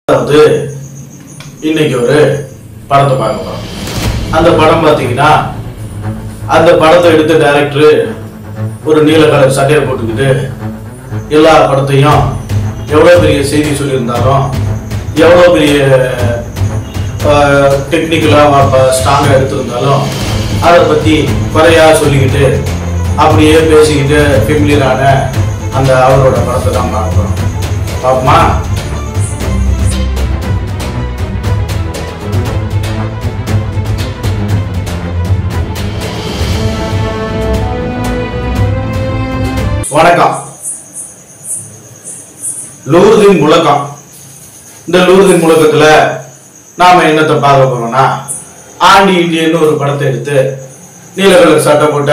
அதாவது இன்னைக்கு ஒரு படத்தை பார்க்க போறோம் அந்த படம் பார்த்தீங்கன்னா அந்த படத்தை எடுத்த டைரக்டர் ஒரு நீல கலர் சட்டையை போட்டுக்கிட்டு எல்லா படத்தையும் எவ்வளோ பெரிய செய்தி சொல்லியிருந்தாலும் எவ்வளோ பெரிய டெக்னிக்கலாக ஸ்ட்ராங்காக எடுத்திருந்தாலும் அதை பற்றி குறையா சொல்லிக்கிட்டு அப்படியே பேசிக்கிட்டு ஃபெமிலியரான அந்த அவரோட படத்தை தான் பார்க்க போகிறோம் பாப்போமா வணக்கம் லூர்தின் முழக்கம் இந்த லூர்தின் முழக்கத்துல நாம என்னத்தை பார்க்க போறோம்னா ஆண்டி இண்டியன்னு ஒரு படத்தை எடுத்து நீல கலர் சட்டை போட்ட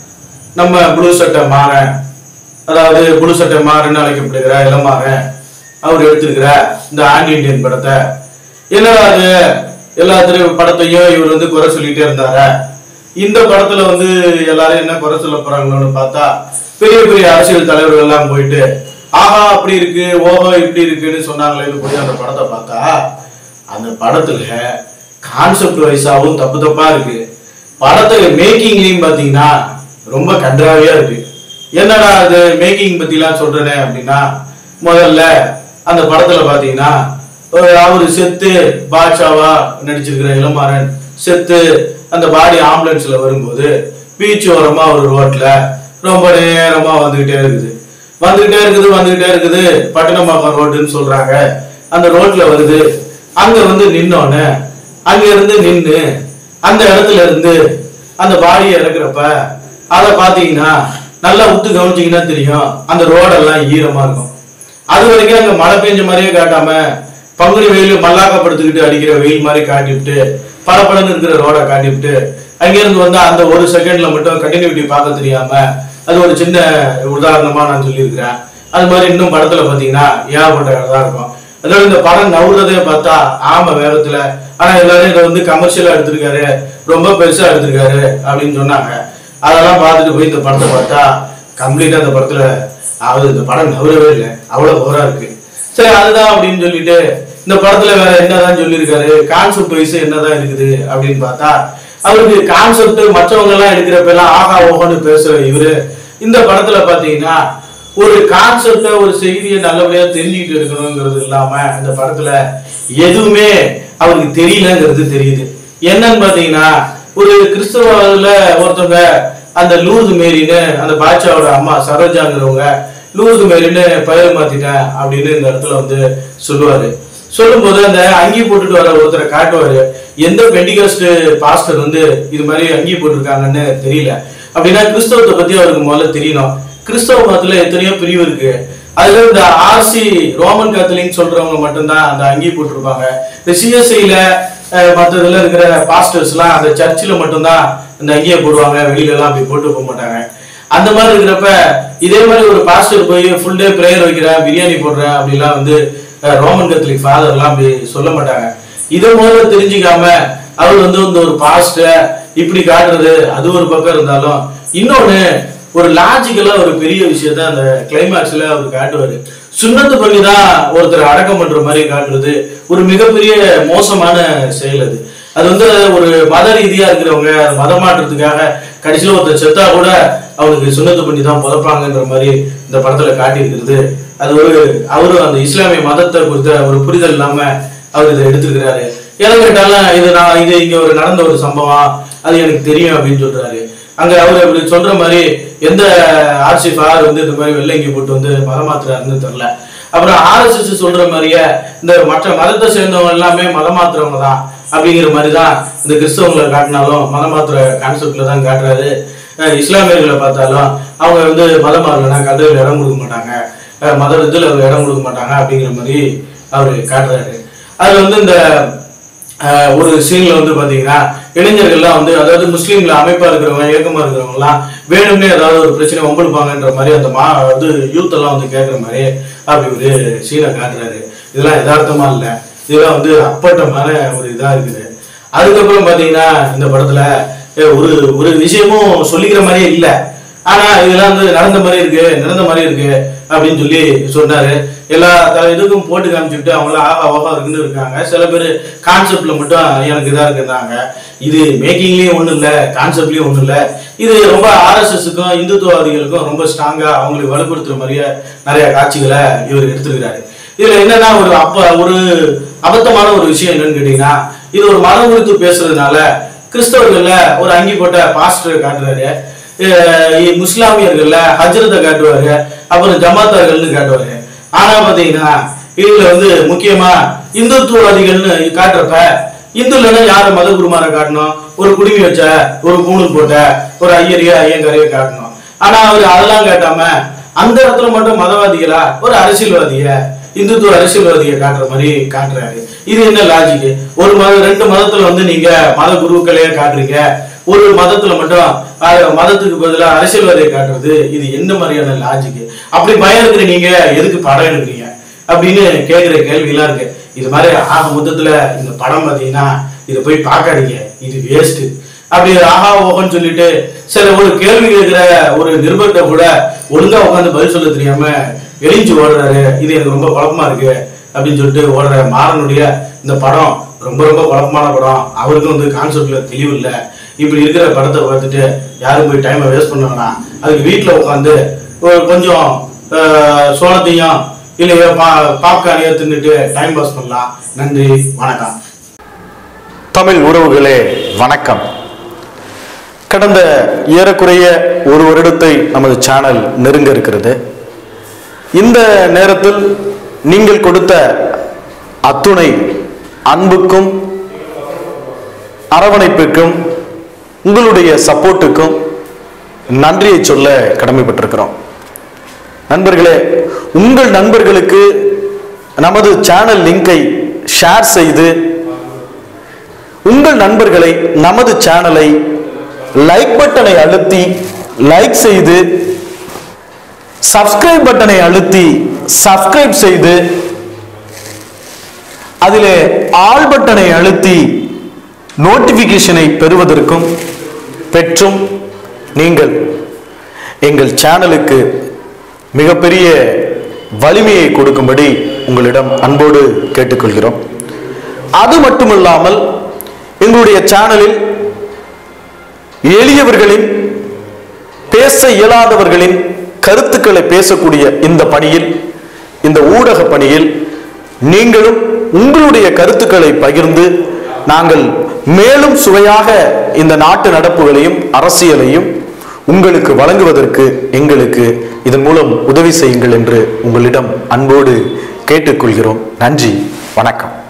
நம்ம ப்ளூ சட்டை மாறன் அதாவது ப்ளூ சட்டை மாறன்னு அழைக்கப்படுகிற இளமாறன் அவர் எடுத்திருக்கிற இந்த ஆண்டி இண்டியன் படத்தை என்னடா அது எல்லா திரை- படத்தையும் இவர் வந்து குறை சொல்லிட்டே இருந்தாரு இந்த படத்துல வந்து எல்லாரும் என்ன குறை சொல்ல போறாங்களோன்னு பார்த்தா பெரிய பெரிய அரசியல் தலைவர்கள் எல்லாம் போயிட்டு ஆஹா அப்படி இருக்கு ஓஹோ இப்படி இருக்குன்னு சொன்னாங்களேன்னு போய் அந்த படத்தை பார்த்தா அந்த படத்துல கான்செப்ட் வைஸாவும் தப்பு தப்பா இருக்கு படத்தை மேக்கிங்லயும் பாத்தீங்கன்னா ரொம்ப கன்றாவியா இருக்கு என்னடா அது மேக்கிங் பத்திலாம் சொல்றேனே அப்படின்னா முதல்ல அந்த படத்துல பாத்தீங்கன்னா ஒரு அவரு செத்து பாட்ஷாவா நடிச்சிருக்கிற இளமாறன் செத்து அந்த பாடி ஆம்புலன்ஸ்ல வரும்போது பீச் ஓரமா ஒரு ரோட்ல ரொம்ப நேரமா வந்துகிட்டே இருக்குது வந்துகிட்டே இருக்குது வந்துகிட்டே இருக்குது பட்டணமாக்கம் ரோடுன்னு சொல்றாங்க அந்த ரோட்ல வருது அங்க வந்து நின்னோன்னு அங்க இருந்து நின்னு அந்த இடத்துல இருந்து அந்த பாடியை இறக்குறப்ப அதை பாத்தீங்கன்னா நல்லா உத்து கவனிச்சீங்கன்னா தெரியும் அந்த ரோடெல்லாம் ஈரமா இருக்கும் அது வரைக்கும் அங்க மழை பெஞ்ச மாதிரியே காட்டாம பங்குனி வெயில் மல்லாக்கப்படுத்திக்கிட்டு அடிக்கிற வெயில் மாதிரி காட்டிவிட்டு படபடன்னு இருக்கிற ரோட காட்டிவிட்டு அங்கிருந்து வந்து அந்த ஒரு செகண்ட்ல மட்டும் கண்டினியூட்டி பார்க்க தெரியாம அது ஒரு சின்ன உதாரணமா நான் சொல்லியிருக்கிறேன் அது மாதிரி இன்னும் படத்துல பாத்தீங்கன்னா ஏகப்பட்ட தான் இருக்கும் அதோட இந்த படம் நவுறதே பார்த்தா ஆம வேகத்துல ஆனா எல்லாரும் இதை வந்து கமர்ஷியலா எடுத்திருக்காரு ரொம்ப பெருசா எடுத்திருக்காரு அப்படின்னு சொன்னாங்க அதெல்லாம் பார்த்துட்டு போய் இந்த படத்தை பார்த்தா கம்ப்ளீட்டா இந்த படத்துல அதாவது இந்த படம் நவரவே இல்லை அவ்வளவு போரா இருக்கு சரி அதுதான் அப்படின்னு சொல்லிட்டு இந்த படத்துல வேற என்னதான் சொல்லியிருக்காரு கான்செப்ட் வைஸ் என்னதான் இருக்குது அப்படின்னு பார்த்தா அவருக்கு கான்செப்ட் மற்றவங்க எல்லாம் எடுக்கிறப்ப எல்லாம் ஆகா ஓஹோன்னு பேசுற இவரு இந்த படத்துல பாத்தீங்கன்னா ஒரு கான்செப்ட ஒரு செய்தியை நல்லபடியா தெரிஞ்சுக்கிட்டு இருக்கணுங்கிறது இல்லாம இந்த படத்துல எதுவுமே அவருக்கு தெரியலங்கிறது தெரியுது என்னன்னு பாத்தீங்கன்னா ஒரு கிறிஸ்தவத்துல ஒருத்தவங்க அந்த லூர்து மேரின்னு அந்த பாட்சாவோட அம்மா சரோஜாங்கிறவங்க லூர்து மேரின்னு பெயர் மாத்திட்டேன் அப்படின்னு இந்த இடத்துல வந்து சொல்லுவாரு சொல்லும்போது அந்த அங்கி போட்டுட்டு வர ஒருத்தரை காட்டுவாரு எந்த பெண்டிகாஸ்ட் பாஸ்டர் வந்து இது மாதிரி அங்கி போட்டிருக்காங்கன்னு தெரியல அப்படின்னா கிறிஸ்தவத்தை பத்தி அவருக்கு முதல்ல தெரியணும் கிறிஸ்தவ மதத்துல எத்தனையோ பிரிவு இருக்கு அதுல இந்த ஆர்சி ரோமன் கத்தலிக் சொல்றவங்க மட்டும்தான் அந்த அங்கி போட்டிருப்பாங்க இந்த சிஎஸ்ஐல மற்றதுல இருக்கிற பாஸ்டர்ஸ் எல்லாம் அந்த சர்ச்சில் மட்டும்தான் இந்த அங்கியை போடுவாங்க வெளியில எல்லாம் அப்படி போட்டு போக மாட்டாங்க அந்த மாதிரி இருக்கிறப்ப இதே மாதிரி ஒரு பாஸ்டர் போய் ஃபுல் டே ப்ரேயர் வைக்கிறேன் பிரியாணி போடுறேன் அப்படிலாம் வந்து அஹ், ரோமன் கத்தலிக் ஃபாதர் எல்லாம் அப்படி சொல்ல மாட்டாங்க இதை முதல்ல தெரிஞ்சுக்காம அவர் வந்து இந்த ஒரு பாஸ்டர் இப்படி காட்டுறது அது ஒரு பக்கம் இருந்தாலும் இன்னொன்னு ஒரு லாஜிக்கலா ஒரு பெரிய விஷயத்த அந்த கிளைமேக்ஸ்ல அவர் காட்டுவாரு சுண்ணத்து பண்ணி தான் ஒருத்தர் அடக்கம் பண்ற மாதிரி காட்டுறது ஒரு மிகப்பெரிய மோசமான செயல் அது அது வந்து ஒரு மத ரீதியா இருக்கிறவங்க அது மதம் மாற்றத்துக்காக கடைசியில ஒருத்தர் செத்தா கூட அவனுக்கு சுண்ணத்து பண்ணி தான் புதைப்பாங்கன்ற மாதிரி இந்த படத்துல காட்டியிருக்கிறது அது ஒரு அவரும் அந்த இஸ்லாமிய மதத்தை குறித்த ஒரு புரிதல் இல்லாம அவர் இதை எடுத்திருக்கிறாரு எதை கேட்டாலும் இது நான் இது இங்க ஒரு நடந்த ஒரு சம்பவம் அது எனக்கு தெரியும் அப்படின்னு சொல்றாரு அங்க அவர் அப்படி சொல்ற மாதிரி எந்த ஆர்சிஃப் ஆர் வந்து இந்த மாதிரி வெள்ளைங்கி போட்டு வந்து மதம் மாத்துறாருன்னு தெரியல அப்புறம் ஆர்எஸ்எஸ் சொல்ற மாதிரியே இந்த மற்ற மதத்தை சேர்ந்தவங்க எல்லாமே மதம் மாத்துறவங்க தான் அப்படிங்கிற மாதிரி தான் இந்த கிறிஸ்தவங்களை காட்டினாலும் மதம் மாத்துற கான்செப்ட்ல தான் காட்டுறாரு அஹ் இஸ்லாமியர்களை பார்த்தாலும் அவங்க வந்து மதம் மாறலன்னா கதையில் இடம் கொடுக்க மாட்டாங்க அஹ் மத இதில் இடம் கொடுக்க மாட்டாங்க அப்படிங்கிற மாதிரி அவர் காட்டுறாரு அதுல வந்து இந்த ஆஹ் ஒரு சீன்ல வந்து பாத்தீங்கன்னா இளைஞர்கள்லாம் வந்து அதாவது முஸ்லீம்ல அமைப்பா இருக்கிறவங்க இயக்கமா இருக்கிறவங்க எல்லாம் வேணும்னே ஏதாவது ஒரு பிரச்சனை வம்பெடுப்பாங்கன்ற மாதிரி அந்த மா வந்து யூத் எல்லாம் வந்து கேட்குற மாதிரி அப்படி ஒரு சீனை காட்டுறாரு இதெல்லாம் யதார்த்தமா இல்ல இதெல்லாம் வந்து அப்பட்டமான ஒரு இதா இருக்குது அதுக்கப்புறம் பாத்தீங்கன்னா இந்த படத்துல அஹ் ஒரு ஒரு விஷயமும் சொல்லிக்கிற மாதிரியே இல்ல ஆனா இதெல்லாம் வந்து நடந்த மாதிரி இருக்கு நடந்த மாதிரி இருக்கு அப்படின்னு சொல்லி சொன்னாரு எல்லா த- இதுக்கும் போட்டு காமிச்சுட்டு அவங்களாம் ஆகா ஓகா இருக்குன்னு இருக்காங்க சில பேர் கான்செப்ட்ல மட்டும் எனக்கு இதா இருக்குறாங்க இது மேக்கிங்லயும் ஒண்ணும் இல்ல கான்செப்ட்லயும் ஒண்ணும் இல்ல இது ரொம்ப ஆர்எஸ்எஸ்க்கும் இந்துத்துவவாதிகளுக்கும் ரொம்ப ஸ்ட்ராங்கா அவங்களுக்கு வலுப்படுத்துற மாதிரியே நிறைய காட்சிகளை இவர் எடுத்திருக்கிறாரு இதுல என்னன்னா ஒரு அப்ப ஒரு அபத்தமான ஒரு விஷயம் என்னன்னு கேட்டீங்கன்னா இது ஒரு மதம் குறித்து பேசுறதுனால கிறிஸ்தவர்கள்ல ஒரு அங்கி போட்ட பாஸ்டர் காட்டுறாரு அஹ் முஸ்லாமியர்கள்ல ஹஜ்ரத்தை காட்டுவாரு அப்புறம் ஜமாத்தார்கள்னு காட்டுவாரு ஆனா பாத்தீங்கன்னா இதுல வந்து முக்கியமா இந்துத்துவவாதிகள்னு காட்டுறப்ப இந்துலன்னா யார மத குருமாரை காட்டணும் ஒரு குடுமி வச்ச ஒரு பூணூல் போட்ட ஒரு ஐயரையோ ஐயங்காரையோ காட்டணும் ஆனா அவரு அதெல்லாம் காட்டாம அந்த இடத்துல மட்டும் மதவாதிகளா ஒரு அரசியல்வாதிய இந்துத்துவ அரசியல்வாதியை காட்டுற மாதிரி காட்டுறாரு இது என்ன லாஜிக் ஒரு மத ரெண்டு மதத்துல வந்து நீங்க மத குருக்களையே காட்டுறீங்க ஒரு மதத்துல மட்டும் அஹ், மதத்துக்கு பதிலா அரசியல்வாதியை காட்டுறது இது என்ன மாதிரியான லாஜிக் அப்படி பயம் இருக்கிற நீங்க எதுக்கு படம் எடுக்கிறீங்க அப்படின்னு கேட்கிற கேள்விலாம் இருக்கு இது மாதிரி ஆக மொத்தத்துல இந்த படம் பாத்தீங்கன்னா இதை போய் பார்க்காதீங்க இது வேஸ்ட் அப்படி ஆஹா ஓஹோன்னு சொல்லிட்டு சில ஒரு கேள்வி கேட்கிற ஒரு நிருபர்கிட்ட கூட ஒழுங்கா உட்காந்து பதில் சொல்ல தெரியாம எரிஞ்சு ஓடுறாரு இது எனக்கு ரொம்ப குழப்பமா இருக்கு அப்படின்னு சொல்லிட்டு ஓடுற மாறனுடைய இந்த படம் ரொம்ப ரொம்ப குழப்பமான படம் அவருக்கும் வந்து கான்செப்ட்ல தெளிவு இல்லை இப்படி இருக்கிற படத்தை பார்த்துட்டு யாரும் போய் டைமை வேஸ்ட் பண்ணுவாங்கன்னா அதுக்கு வீட்டில் உட்காந்து ஒரு கொஞ்சம் ஆஹ், சோளத்தையும் இல்லையோ பா பாப்கார்னையோ தின்னுட்டு டைம் பாஸ் பண்ணலாம் நன்றி வணக்கம் தமிழ் உறவுகளே வணக்கம் கடந்த ஏறக்குறைய ஒரு வருடத்தை நமது சேனல் நெருங்க இருக்கிறது இந்த நேரத்தில் நீங்கள் கொடுத்த அத்துணை அன்புக்கும் அரவணைப்புக்கும் உங்களுடைய சப்போர்ட்டுக்கும் நன்றியை சொல்ல கடமைப்பட்டிருக்கிறோம் நண்பர்களே உங்கள் நண்பர்களுக்கு நமது சேனல் லிங்கை ஷேர் செய்து உங்கள் நண்பர்களை நமது சேனலை லைக் பட்டனை அழுத்தி லைக் செய்து சப்ஸ்கிரைப் பட்டனை அழுத்தி சப்ஸ்கிரைப் செய்து அதிலே ஆல் பட்டனை அழுத்தி நோட்டிபிகேஷனை பெறுவதற்கும் பெற்றும் நீங்கள் எங்கள் சேனலுக்கு மிகப்பெரிய வலிமையை கொடுக்கும்படி உங்களிடம் அன்போடு கேட்டுக்கொள்கிறோம் அது மட்டுமல்லாமல் எங்களுடைய சேனலில் எளியவர்களின் பேச இயலாதவர்களின் கருத்துக்களை பேசக்கூடிய இந்த பணியில் இந்த ஊடக பணியில் நீங்களும் உங்களுடைய கருத்துக்களை பகிர்ந்து நாங்கள் மேலும் சுவையாக இந்த நாட்டு நடப்புகளையும் அரசியலையும் உங்களுக்கு வழங்குவதற்கு எங்களுக்கு இதன் மூலம் உதவி செய்யுங்கள் என்று உங்களிடம் அன்போடு கேட்டுக்கொள்கிறோம் நன்றி வணக்கம்